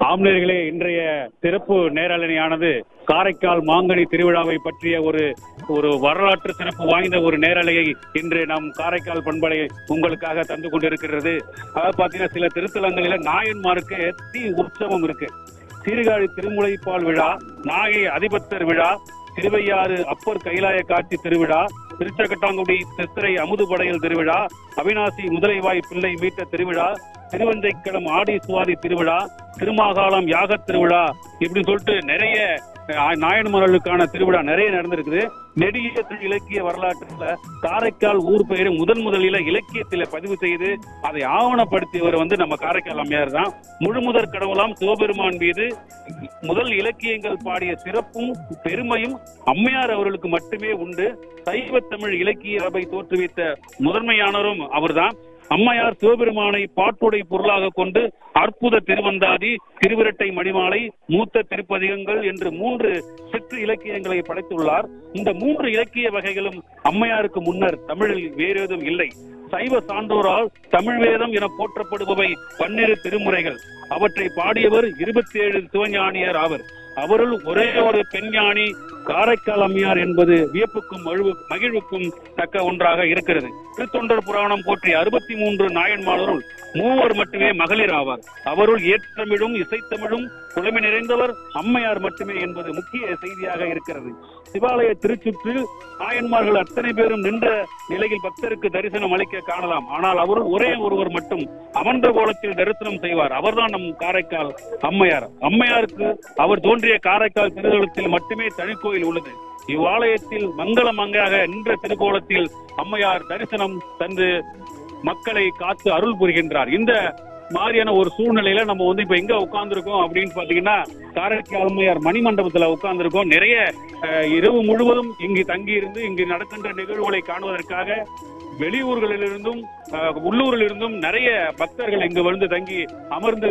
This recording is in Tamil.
ஆம்நேர்களே இன்றைய சிறப்பு நேரலனையானது காரைக்கால் மாங்கனி திருவிழாவை பற்றிய ஒரு ஒரு வரலாற்று சிறப்பு வாய்ந்த ஒரு நேரலையை இன்று நாம் காரைக்கால் பண்பலை உங்களுக்காக தந்து கொண்டிருக்கிறது அதாவது பாத்தீங்கன்னா சில திருத்தலங்களில நாயன்மாருக்கு தீ உற்சவம் இருக்கு சீர்காழி திருமுலைப்பால் விழா நாகை அதிபத்தர் விழா திருவையாறு அப்பர் கைலாய காட்சி திருவிழா திருச்சக்கட்டாங்குடி சித்திரை அமுதுபடையல் திருவிழா அவினாசி முதலைவாய் பிள்ளை மீட்ட திருவிழா திருவஞ்சைக்கிழம் ஆடி சுவாதி திருவிழா திருமாகாளம் யாக திருவிழா இப்படி சொல்லிட்டு நிறைய அஹ், நாயன்மார்களுக்கான திருவிழா நிறைய நடந்திருக்குது நெடிய தமிழ் இலக்கிய வரலாற்றுல காரைக்கால் ஊர் பெயரை முதன் முதலில இலக்கியத்தில பதிவு செய்து அதை ஆவணப்படுத்தியவர் வந்து நம்ம காரைக்கால் அம்மையார் தான் முழுமுதற் கடவுளாம் சிவபெருமான் மீது முதல் இலக்கியங்கள் பாடிய சிறப்பும் பெருமையும் அம்மையார் அவர்களுக்கு மட்டுமே உண்டு சைவ தமிழ் இலக்கிய சபை தோற்றுவித்த முதன்மையானவரும் அவர்தான் அம்மையார் சிவபெருமானை பாட்டுடை பொருளாக கொண்டு அற்புத திருவந்தாதி திருவிரட்டை மணிமாலை மூத்த திருப்பதிகங்கள் என்று மூன்று சிற்று இலக்கியங்களை படைத்துள்ளார் இந்த மூன்று இலக்கிய வகைகளும் அம்மையாருக்கு முன்னர் தமிழில் வேறு எதுவும் இல்லை சைவ சான்றோரால் தமிழ் வேதம் என போற்றப்படுபவை பன்னிரு திருமுறைகள் அவற்றை பாடியவர் இருபத்தி ஏழு சிவஞானியர் ஆவர் அவருள் ஒரே ஒரு பெண்ஞானி காரைக்கால் அம்மையார் என்பது வியப்புக்கும் மழுவு மகிழ்வுக்கும் தக்க ஒன்றாக இருக்கிறது திருத்தொண்டர் புராணம் போற்றிய அறுபத்தி மூன்று நாயன்மார்களுள் மூவர் மட்டுமே மகளிர் ஆவார் அவருள் ஏற்றமிழும் இசைத்தமிழும் புலமை நிறைந்தவர் அம்மையார் மட்டுமே என்பது முக்கிய செய்தியாக இருக்கிறது சிவாலய திருச்சுற்றில் நாயன்மார்கள் அத்தனை பேரும் நின்ற நிலையில் பக்தருக்கு தரிசனம் அளிக்க காணலாம் ஆனால் அவருள் ஒரே ஒருவர் மட்டும் அமர்ந்த கோலத்தில் தரிசனம் செய்வார் அவர்தான் நம் காரைக்கால் அம்மையார் அம்மையாருக்கு அவர் தோன்றிய காரைக்கால் திருதலத்தில் மட்டுமே தனிக்கோயில் உள்ளது இவ்வாலயத்தில் மங்கள மங்கையாக நின்ற திருக்கோலத்தில் அம்மையார் தரிசனம் தந்து மக்களை காத்து அருள் புரிகின்றார் இந்த மாதிரியான ஒரு சூழ்நிலையில நம்ம வந்து இப்ப எங்க உட்கார்ந்துருக்கோம் அப்படின்னு பாத்தீங்கன்னா காரைக்கால் அம்மையார் மணிமண்டபத்துல உட்கார்ந்துருக்கோம் நிறைய அஹ், இரவு முழுவதும் இங்கு தங்கி இருந்து இங்கு நடக்கின்ற நிகழ்வுகளை காணுவதற்காக வெளியூர்களிலிருந்தும் அஹ், உள்ளூரிலிருந்தும் நிறைய பக்தர்கள் இங்கு வந்து தங்கி அமர்ந்து